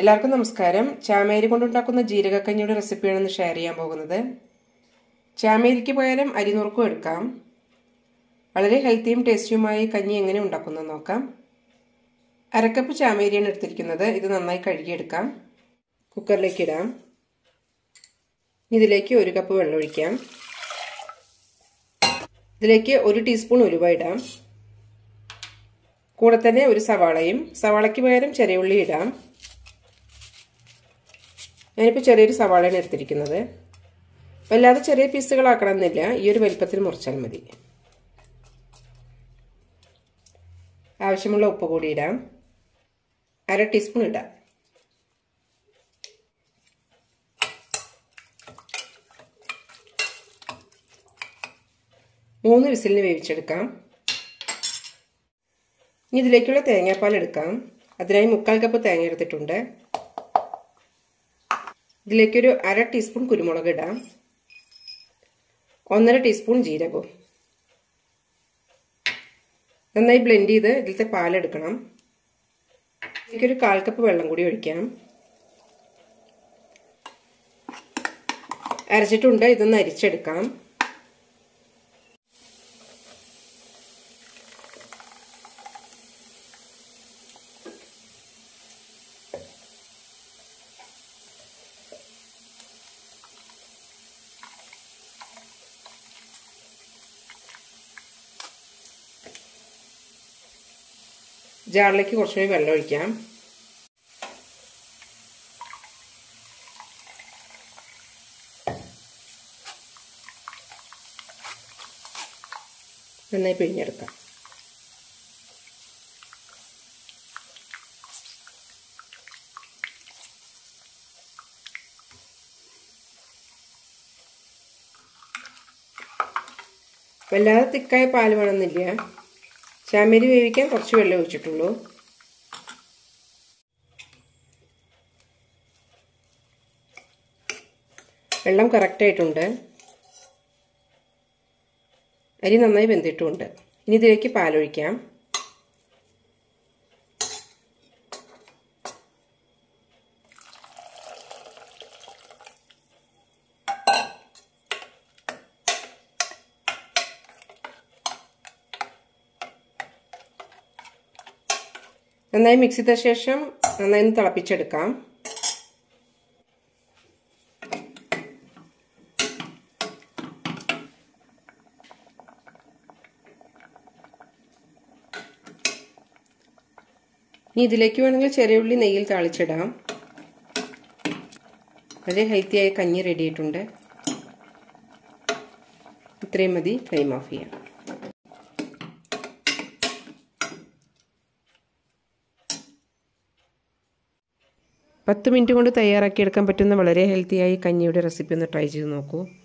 എല്ലാവർക്കും നമസ്കാരം ചാമേരി കൊണ്ടുണ്ടാക്കുന്ന ജീരകക്കഞ്ഞിയുടെ റെസിപ്പിയാണ് ഇന്ന് ഷെയർ ചെയ്യാൻ പോകുന്നത് ചാമേരിക്ക് പകരം അരിനുറുക്കും എടുക്കാം വളരെ ഹെൽത്തിയും ടേസ്റ്റിയുമായി കഞ്ഞി എങ്ങനെ ഉണ്ടാക്കുന്നത് നോക്കാം അരക്കപ്പ് ചാമേരിയാണ് എടുത്തിരിക്കുന്നത് ഇത് നന്നായി കഴുകിയെടുക്കാം കുക്കറിലേക്ക് ഇടാം ഇതിലേക്ക് ഒരു കപ്പ് വെള്ളം ഒഴിക്കാം ഇതിലേക്ക് ഒരു ടീസ്പൂൺ ഉലുവ ഇടാം കൂടെ തന്നെ ഒരു സവാളയും സവാളയ്ക്ക് പകരം ചെറിയ ഉള്ളി ഇടാം ഞാനിപ്പോൾ ചെറിയൊരു സവാളയാണ് എടുത്തിരിക്കുന്നത് വല്ലാതെ ചെറിയ പീസുകളാക്കണമെന്നില്ല ഈ ഒരു വലിപ്പത്തിൽ മുറിച്ചാൽ മതി ആവശ്യമുള്ള ഉപ്പ് കൂടി ഇടാം അര ടീസ്പൂൺ ഇടാം മൂന്ന് വിസിലിന് വേവിച്ചെടുക്കാം ഇനി ഇതിലേക്കുള്ള തേങ്ങാപ്പാൽ എടുക്കാം അതിനായി മുക്കാൽ കപ്പ് തേങ്ങ എടുത്തിട്ടുണ്ട് ഇതിലേക്കൊരു അര ടീസ്പൂൺ കുരുമുളക് ഇടാം ഒന്നര ടീസ്പൂൺ ജീരകവും നന്നായി ബ്ലെൻഡ് ചെയ്ത് ഇതിലത്തെ പാലെടുക്കണം ഇതിലേക്കൊരു കാൽ കപ്പ് വെള്ളം കൂടി ഒഴിക്കാം അരച്ചിട്ടുണ്ട് ഇതൊന്ന് അരിച്ചെടുക്കാം ജാറിലേക്ക് കുറച്ചുകൂടി വെള്ളം ഒഴിക്കാം നന്നായി പിഴിഞ്ഞെടുക്കാം വല്ലാതെ തിക്കായ പാല് വേണമെന്നില്ല ചാമരി വേവിക്കാൻ കുറച്ച് വെള്ളം ഒഴിച്ചിട്ടുള്ളൂ വെള്ളം കറക്റ്റായിട്ടുണ്ട് അരി നന്നായി വെന്തിട്ടുമുണ്ട് ഇനി ഇതിലേക്ക് പാലൊഴിക്കാം നന്നായി മിക്സ് ചെയ്ത ശേഷം നന്നായി ഒന്ന് തിളപ്പിച്ചെടുക്കാം ഇനി ഇതിലേക്ക് വേണമെങ്കിൽ ചെറിയ ഉള്ളി നെയ്യിൽ താളിച്ചിടാം വളരെ ഹെൽത്തിയായ കഞ്ഞി റെഡി ആയിട്ടുണ്ട് ഇത്രയും മതി ഫ്ലെയിം ഓഫ് ചെയ്യാം പത്ത് മിനിറ്റ് കൊണ്ട് തയ്യാറാക്കിയെടുക്കാൻ പറ്റുന്ന വളരെ ഹെൽത്തിയായി കഞ്ഞിയുടെ റെസിപ്പി ഒന്ന് ട്രൈ ചെയ്ത് നോക്കൂ